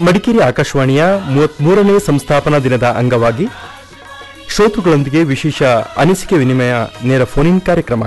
ಮಡಿಕೇರಿ ಆಕಾಶವಾಣಿಯ ಮೂವತ್ಮೂರನೇ ಸಂಸ್ಥಾಪನಾ ದಿನದ ಅಂಗವಾಗಿ ಶ್ರೋತೃಗಳೊಂದಿಗೆ ವಿಶೇಷ ಅನಿಸಿಕೆ ವಿನಿಮಯ ನೇರ ಫೋನ್ ಇನ್ ಕಾರ್ಯಕ್ರಮ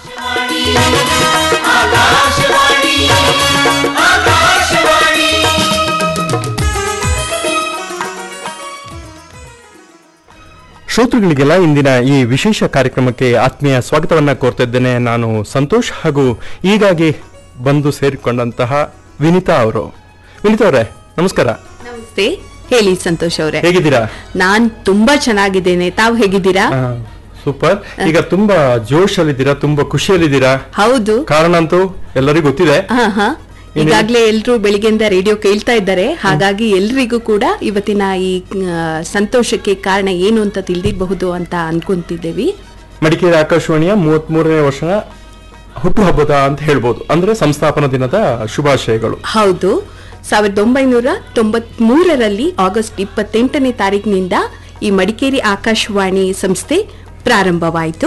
ಶ್ರೋತೃಗಳಿಗೆಲ್ಲ ಇಂದಿನ ಈ ವಿಶೇಷ ಕಾರ್ಯಕ್ರಮಕ್ಕೆ ಆತ್ಮೀಯ ಸ್ವಾಗತವನ್ನ ಕೋರ್ತಾ ಇದ್ದೇನೆ ನಾನು ಸಂತೋಷ್ ಹಾಗೂ ಈಗಾಗಿ ಬಂದು ಸೇರಿಕೊಂಡಂತಹ ವಿನಿತಾ ಅವರು ವಿನಿತಾ ಅವರೇ ನಮಸ್ಕಾರ ನಮಸ್ತೆ ಹೇಳಿ ಸಂತೋಷ್ ಅವರೇ ಹೇಗಿದ್ದೀರಾ ನಾನ್ ತುಂಬಾ ಚೆನ್ನಾಗಿದ್ದೇನೆ ತಾವು ಹೇಗಿದ್ದೀರಾ ಆ, ಸೂಪರ್ ಈಗ ತುಂಬಾ ಜೋಶ್ ಅಲ್ಲಿದ್ದೀರಾ ತುಂಬಾ ಖುಷಿಯಲ್ಲಿದ್ದೀರಾ ಹೌದು ಕಾರಣ ಅಂತೂ ಎಲ್ಲರಿಗೂ ಗೊತ್ತಿದೆ ಹಾ ಹಾ ಈಗಾಗ್ಲೇ ಎಲ್ರು ಬೆಳಿಗ್ಗೆಯಿಂದ ರೇಡಿಯೋ ಕೇಳ್ತಾ ಇದ್ದಾರೆ ಹಾಗಾಗಿ ಎಲ್ರಿಗೂ ಕೂಡ ಇವತ್ತಿನ ಈ ಆ, ಸಂತೋಷಕ್ಕೆ ಕಾರಣ ಏನು ಅಂತ ತಿಳಿದಿರಬಹುದು ಅಂತ ಅನ್ಕೊಂತಿದ್ದೇವೆ ಮಡಿಕೇರಿ ಆಕಾಶವಾಣಿಯ ಮೂವತ್ತ್ ಮೂರನೇ ವರ್ಷ ಹುಟ್ಟುಹಬ್ಬದ ಅಂತ ಹೇಳ್ಬೋದು ಅಂದ್ರೆ ಸಂಸ್ಥಾಪನಾ ದಿನದ ಶುಭಾಶಯಗಳು ಹೌದು ಸಾವಿರದ ಒಂಬೈನೂರ ತೊಂಬತ್ ಮೂರರಲ್ಲಿ ಆಗಸ್ಟ್ ಇಪ್ಪತ್ತೆಂಟನೇ ತಾರೀಕಿನಿಂದ ಈ ಮಡಿಕೇರಿ ಆಕಾಶವಾಣಿ ಸಂಸ್ಥೆ ಪ್ರಾರಂಭವಾಯಿತು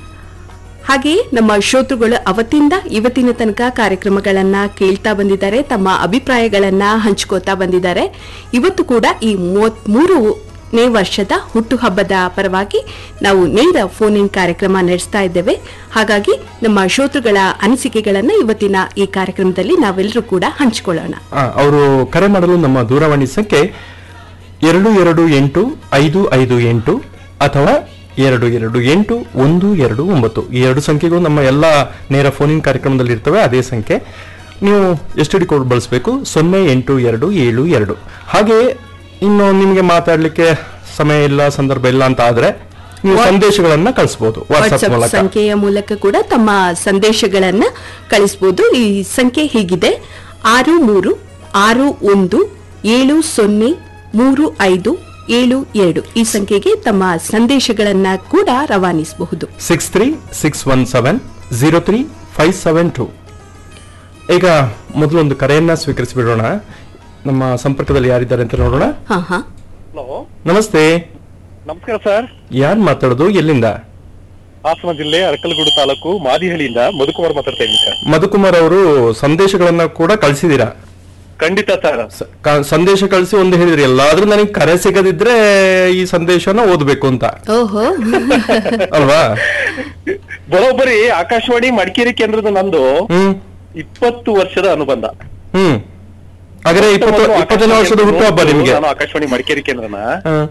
ಹಾಗೆಯೇ ನಮ್ಮ ಶ್ರೋತೃಗಳು ಅವತ್ತಿಂದ ಇವತ್ತಿನ ತನಕ ಕಾರ್ಯಕ್ರಮಗಳನ್ನ ಕೇಳ್ತಾ ಬಂದಿದ್ದಾರೆ ತಮ್ಮ ಅಭಿಪ್ರಾಯಗಳನ್ನ ಹಂಚ್ಕೋತಾ ಬಂದಿದ್ದಾರೆ ಇವತ್ತು ಕೂಡ ಈ ಮೂವತ್ಮೂರನೇ ವರ್ಷದ ಹುಟ್ಟುಹಬ್ಬದ ಪರವಾಗಿ ನಾವು ನೇರ ಫೋನ್ ಇನ್ ಕಾರ್ಯಕ್ರಮ ನಡೆಸ್ತಾ ಇದ್ದೇವೆ ಹಾಗಾಗಿ ನಮ್ಮ ಶ್ರೋತೃಗಳ ಅನಿಸಿಕೆಗಳನ್ನ ಇವತ್ತಿನ ಈ ಕಾರ್ಯಕ್ರಮದಲ್ಲಿ ನಾವೆಲ್ಲರೂ ಕೂಡ ಹಂಚಿಕೊಳ್ಳೋಣ ಅವರು ಕರೆ ಮಾಡಲು ನಮ್ಮ ದೂರವಾಣಿ ಸಂಖ್ಯೆ ಎರಡು ಎರಡು ಎಂಟು ಐದು ಐದು ಎಂಟು ಅಥವಾ ಎರಡು ಎರಡು ಎಂಟು ಒಂದು ಎರಡು ಒಂಬತ್ತು ಈ ಎರಡು ಸಂಖ್ಯೆಗಳು ನಮ್ಮ ಎಲ್ಲ ನೇರ ಫೋನಿನ್ ಕಾರ್ಯಕ್ರಮದಲ್ಲಿ ಇರ್ತವೆ ಅದೇ ಸಂಖ್ಯೆ ನೀವು ಎಸ್ ಟಿ ಡಿ ಕೋಡ್ ಬಳಸಬೇಕು ಸೊನ್ನೆ ಎಂಟು ಎರಡು ಏಳು ಎರಡು ಹಾಗೆಯೇ ಇನ್ನು ನಿಮಗೆ ಮಾತಾಡಲಿಕ್ಕೆ ಸಮಯ ಇಲ್ಲ ಸಂದರ್ಭ ಇಲ್ಲ ಅಂತ ಆದ್ರೆ ನೀವು ಸಂದೇಶಗಳನ್ನ ಕಳಿಸಬಹುದು ವಾಟ್ಸ್ಆಪ್ ವಾಟ್ಸ್ಆಪ್ ಮೂಲಕ ಸಂಖ್ಯೆಯ ಮೂಲಕ ಕೂಡ ತಮ್ಮ ಸಂದೇಶಗಳನ್ನ ಕಳಿಸಬಹುದು ಈ ಸಂಖ್ಯೆ ಹೀಗಿದೆ ಆರು ಮೂರು ಆರು ಒಂದು ಏಳು ಸೊನ್ನೆ ಮೂರು ಐದು ಏಳು ಎರಡು ಈ ಸಂಖ್ಯೆಗೆ ತಮ್ಮ ಸಂದೇಶಗಳನ್ನ ಕೂಡ ರವಾನಿಸಬಹುದು six three six one seven zero three five seven two ಈಗ ಮೊದಲೊಂದು ಕರೆಯನ್ನ ಸ್ವೀಕರಿಸಿಬಿಡೋಣ ನಮ್ಮ ಸಂಪರ್ಕದಲ್ಲಿ ಯಾರಿದ್ದಾರೆ ಅಂತ ನೋಡೋಣ ಹಾ ಹಾ ಹಲೋ ನಮಸ್ತೆ ನಮಸ್ಕಾರ ಸರ್ ಯಾರು ಮಾತಾಡೋದು ಎಲ್ಲಿಂದ ಹಾಸನ ಜಿಲ್ಲೆ ಅರಕಲಗೂಡು ತಾಲೂಕು ಮಾದಿಹಳ್ಳಿಯಿಂದ ಮಧುಕುಮಾರ್ ಮಾತಾಡ್ತಾ ಇದ್ದೀನಿ ಸರ್ ಮಧುಕುಮಾರ್ ಅವರು ಸಂದೇಶಗಳನ್ನ ಕೂಡ ಕಳಿಸಿದೀರಾ ಖಂಡಿತ ಸರ್ ಸ- ಕ- ಸಂದೇಶ ಕಳಿಸಿ ಒಂದು ಹೇಳಿದ್ರಿ ಎಲ್ಲಾದ್ರೂ ನನಗೆ ಕರೆ ಸಿಗದಿದ್ರೆ ಈ ಸಂದೇಶನ ಓದ್ಬೇಕು ಅಂತ ಓಹೋ ಅಲ್ವಾ ಬರೋಬ್ಬರಿ ಆಕಾಶವಾಣಿ ಮಡಿಕೇರಿ ಕೇಂದ್ರದ ನಂದು ಹ್ಮ್ ಇಪ್ಪತ್ತು ವರ್ಷದ ಅನುಬಂಧ ಹ್ಮ್ ಹಾಗಾದ್ರೆ ಇಪ್ಪತ್ತು ಇಪ್ಪತ್ತನೇ ವರ್ಷದ ಹುಟ್ಟುಹಬ್ಬ ನಿಮ್ಗೆ ನಾನು ಆಕಾಶವಾಣಿ ಮಡಿಕೇರಿ ಕೇಂದ್ರನ ಹಾ.